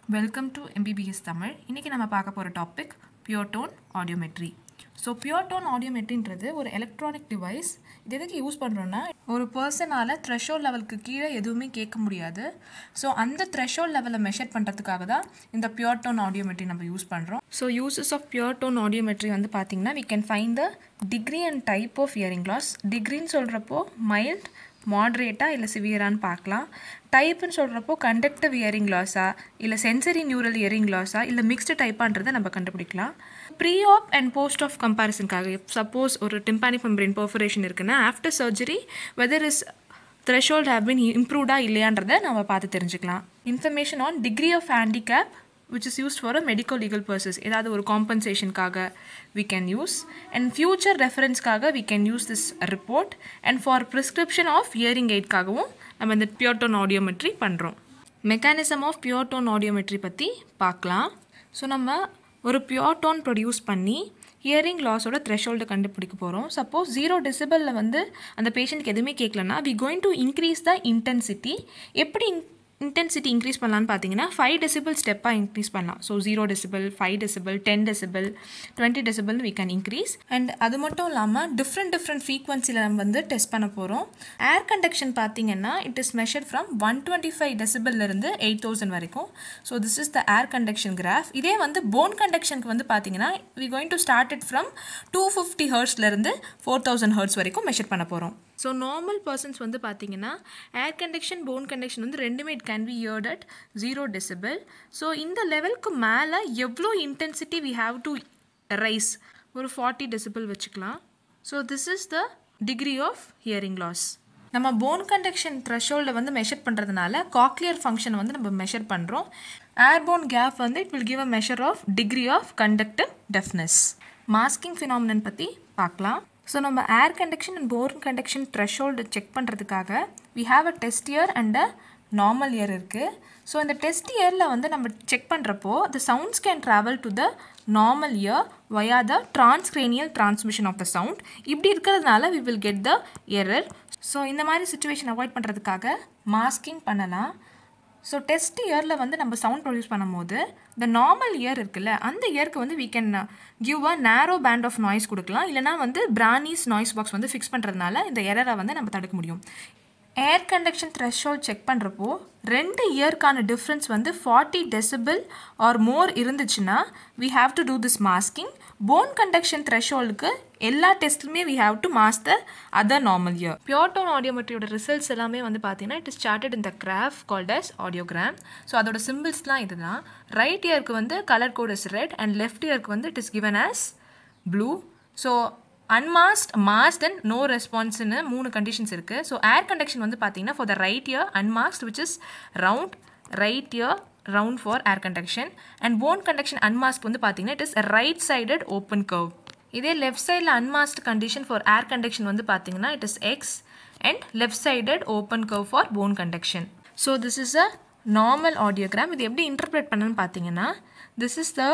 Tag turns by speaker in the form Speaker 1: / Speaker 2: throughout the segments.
Speaker 1: welcome to MBBS Tamil இன்றைக்கி நம்ம பார்க்க போகிற topic pure tone audiometry so pure tone ஆடியோமெட்ரின்றது ஒரு எலக்ட்ரானிக் டிவைஸ் இது எதுக்கு யூஸ் பண்ணுறோன்னா ஒரு பர்சனால் த்ரெஷோல் லெவலுக்கு கீழே எதுவுமே கேட்க முடியாது ஸோ அந்த த்ரெஷோல் லெவலை மெஷர் பண்ணுறதுக்காக தான் இந்த பியோட்டோன் ஆடியோமெட்ரி நம்ம யூஸ் பண்ணுறோம் so uses of pure tone audiometry வந்து பார்த்திங்கன்னா we can find the degree and type of hearing loss டிகிரின்னு சொல்கிறப்போ மைல்ட் மாட்ரேட்டாக இல்லை சிவியரான்னு பார்க்கலாம் டைப்புன்னு சொல்கிறப்போ கண்டக்டிவ் இயரிங் லாஸா இல்லை சென்சரி நியூரல் இயரிங் லாஸா இல்லை மிக்ஸ்டு டைப்பான்றதை நம்ம கண்டுபிடிக்கலாம் pre op and post op கம்பேரிசனுக்காக சப்போஸ் ஒரு டிம்பானிக் மெம்பரின் பர்ஃபரேஷன் இருக்குன்னா after surgery whether is threshold have been இம்ப்ரூவ்டா இல்லையான்றதை நம்ம பார்த்து தெரிஞ்சுக்கலாம் information on degree of handicap which is used for a medical legal purposes ஏதாவது ஒரு காம்பன்சேஷனுக்காக we can use and future ரெஃபரன்ஸ்க்காக we can use this report and for prescription of hearing aidக்காகவும் நம்ம இந்த பியோட்டோன் ஆடியோமெட்ரி பண்ணுறோம் மெக்கானிசம் ஆஃப் பியோட்டோன் ஆடியோமெட்ரி பற்றி பார்க்கலாம் so நம்ம ஒரு பியோட்டோன் ப்ரொடியூஸ் பண்ணி ஹியரிங் லாஸோட த்ரெஷோல்டு கண்டுபிடிக்க போகிறோம் சப்போஸ் ஜீரோ டெசிபலில் வந்து அந்த பேஷண்ட்க்கு எதுவுமே கேட்கலன்னா we going to increase the intensity எப்படி இன்டென்சிட்டி இன்க்ரீஸ் பண்ணலான்னு பார்த்தீங்கன்னா ஃபைவ் டெசிபிள் ஸ்டெப்பாக இன்க்ரீஸ் பண்ணலாம் so zero decibel five decibel ten decibel twenty decibel we can increase and அது மட்டும் இல்லாமல் டிஃப்ரெண்ட் டிஃப்ரெண்ட் ஃப்ரீக்வன்சியில் நம்ம வந்து டெஸ்ட் பண்ண போகிறோம் ஏர் கண்டக்ஷன் பார்த்தீங்கன்னா it is measured from one twenty five டெசிபிள்லேருந்து எயிட் தௌசண்ட் வரைக்கும் so this is the air conduction graph இதே வந்து போன் கண்டக்ஷனுக்கு வந்து பார்த்தீங்கன்னா we going to start it from two fifty ஹர்ட்ஸ்லேருந்து ஃபோர் தௌசண்ட் ஹர்ட்ஸ் வரைக்கும் மெஷர் பண்ண போகிறோம் ஸோ நார்மல் பர்சன்ஸ் வந்து பார்த்தீங்கன்னா ஏர் கண்டக்ஷன் போன் கண்டக்ஷன் வந்து ரெண்டுமே it can be heard at zero decibel so இந்த லெவலுக்கு மேலே எவ்வளோ intensity we have to raise ஒரு ஃபார்ட்டி டெசிபிள் வச்சுக்கலாம் so this is the degree of hearing loss நம்ம போன் கண்டக்ஷன் த்ரெஷோல்டை வந்து மெஷர் பண்ணுறதுனால காக்லியர் ஃபங்க்ஷன் வந்து நம்ம மெஷர் பண்ணுறோம் ஏர்போன் கேப் வந்து it will give a measure of degree of conductive deafness masking phenomenon பற்றி பார்க்கலாம் ஸோ நம்ம air conduction and bone conduction threshold check பண்ணுறதுக்காக we have a test ear and a normal ear இருக்குது so இந்த test இயரில் வந்து நம்ம check பண்ணுறப்போ the sounds can travel to the normal ear via the transcranial transmission of the sound இப்படி இருக்கிறதுனால we will get the error so இந்த மாதிரி சுச்சுவேஷன் அவாய்ட் பண்ணுறதுக்காக மாஸ்கிங் பண்ணலாம் ஸோ டெஸ்ட் இயரில் வந்து நம்ம சவுண்ட் ப்ரொடியூஸ் பண்ணும்போது இந்த நார்மல் இயர் இருக்குல்ல அந்த இயருக்கு வந்து வீ கேன் கிவ் அ நேரோ பேண்ட் ஆஃப் நாய்ஸ் கொடுக்கலாம் இல்லைனா வந்து பிரானிஸ் நாய்ஸ் பாக்ஸ் வந்து ஃபிக்ஸ் பண்ணுறதுனால இந்த எரரை வந்து நம்ம தடுக்க முடியும் ஏர் கண்டக்ஷன் த்ரெஷோல்ட் செக் பண்ணுறப்போ ரெண்டு இயர்க்கான டிஃப்ரென்ஸ் வந்து ஃபார்ட்டி டெசிபிள் ஆர் மோர் இருந்துச்சுன்னா we have to do this masking bone conduction த்ரெஷோல்டுக்கு எல்லா டெஸ்ட்லுமே we have to mask the other normal ear pure tone ஆடியோமெட்ரியோட ரிசல்ட்ஸ் எல்லாமே வந்து பார்த்தீங்கன்னா இட் இஸ் ஸ்டார்டட் இந்த graph called as audiogram so அதோட சிம்பிள்ஸ்லாம் இதுதான் ரைட் இயருக்கு வந்து colour code is red and left இயருக்கு வந்து it is given as blue so unmasked masked and no ரெஸ்பான்ஸ்னு மூணு கண்டிஷன்ஸ் இருக்குது ஸோ ஏர் கண்டக்ஷன் வந்து பார்த்தீங்கன்னா for the right ear unmasked which is round right ear round for air conduction and bone conduction unmask வந்து பார்த்தீங்கன்னா it is right sided open curve இதே left சைடில் unmasked condition for air conduction வந்து பார்த்தீங்கன்னா it is X and left sided open curve for bone conduction so this is a normal audiogram இது எப்படி interpret பண்ணுன்னு பார்த்தீங்கன்னா this is the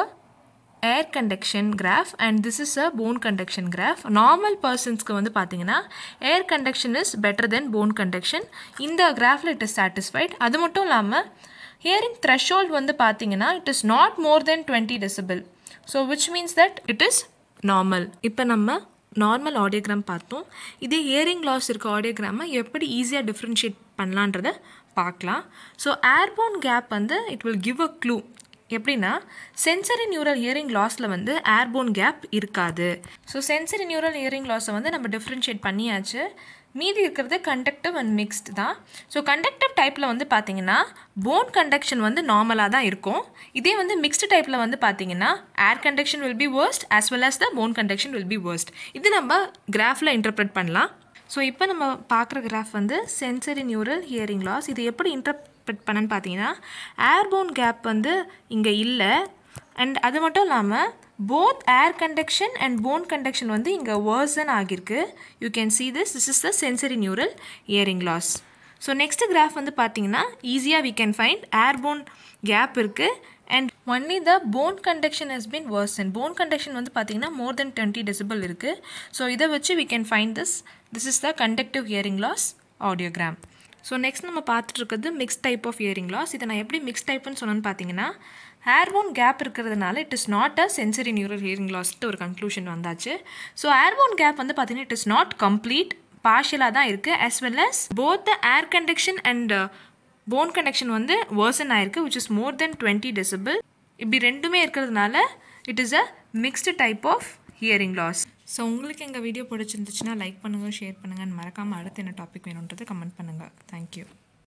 Speaker 1: air conduction graph and this is a bone conduction graph normal பர்சன்ஸ்க்கு வந்து பார்த்தீங்கன்னா air conduction is better than bone conduction இந்த கிராஃபில் it is satisfied அது மட்டும் இல்லாமல் ஹியரிங் த்ரெஷோல்ட் வந்து பார்த்தீங்கன்னா it is not more than twenty decibel so which means that it is normal இப்போ நம்ம நார்மல் ஆடியோகிராம் பார்த்தோம் இதே ஹியரிங் லாஸ் இருக்க ஆடியோகிராமை எப்படி ஈஸியாக டிஃப்ரென்ஷியேட் பண்ணலான்றதை பார்க்கலாம் ஸோ ஏர்போன் கேப் வந்து it will give a clue எப்படின்னா சென்சரி நியூரல் இயரிங் லாஸில் வந்து ஏர்போன் கேப் இருக்காது ஸோ சென்சரி நியூரல் இயரிங் லாஸை வந்து நம்ம டிஃப்ரென்ஷியேட் பண்ணியாச்சு மீதி இருக்கிறது கண்டக்டிவ் அண்ட் மிக்ஸ்டு தான் ஸோ கண்டக்டிவ் டைப்பில் வந்து பார்த்தீங்கன்னா போன் கண்டக்ஷன் வந்து நார்மலாக தான் இருக்கும் இதே வந்து மிக்ஸ்டு டைப்பில் வந்து பார்த்தீங்கன்னா air conduction will be worse as well as the bone conduction will be worse இது நம்ம கிராஃபில் இன்டர்பிரட் பண்ணலாம் ஸோ இப்போ நம்ம பார்க்குற கிராஃப் வந்து சென்சரி நியூரல் ஹியரிங் லாஸ் இது எப்படி இன்டர்பிரட் பண்ணன்னு பார்த்தீங்கன்னா ஏர்போன் கேப் வந்து இங்கே இல்லை அண்ட் அது மட்டும் இல்லாமல் both air conduction and bone conduction வந்து இங்கே வேர்சன் ஆகியிருக்கு you can see this this is the sensory neural hearing loss so next graph வந்து பார்த்தீங்கன்னா ஈஸியாக we can find air bone gap இருக்குது and only the bone conduction has been worsen bone conduction வந்து பார்த்தீங்கன்னா more than twenty decibel இருக்குது so இதை வச்சு we can find this this is the conductive hearing loss audiogram so next நம்ம பார்த்துட்டு இருக்கிறது mix type of hearing loss இதை நான் எப்படி மிக்ஸ் டைப்னு சொன்னேன்னு பார்த்தீங்கன்னா ஏர்போன் கேப் இருக்கிறதுனால it is not a sensory neural hearing லாஸ்ட்டு ஒரு கன்க்ளூஷன் வந்தாச்சு ஸோ ஏர்போன் கேப் வந்து பார்த்தீங்கன்னா இட் இஸ் நாட் கம்ப்ளீட் பார்ஷியலாக தான் இருக்குது as well as both the air conduction and bone conduction வந்து வேர்சன் ஆயிருக்கு which is more than twenty decibel இப்படி ரெண்டுமே இருக்கிறதுனால it is a mixed type of hearing loss so உங்களுக்கு எங்கள் வீடியோ பிடிச்சிருந்துச்சுன்னா லைக் பண்ணுங்கள் ஷேர் பண்ணுங்கள் மறக்காமல் அடுத்து என்ன டாபிக் வேணுன்றது கமெண்ட் பண்ணுங்கள் தேங்க்யூ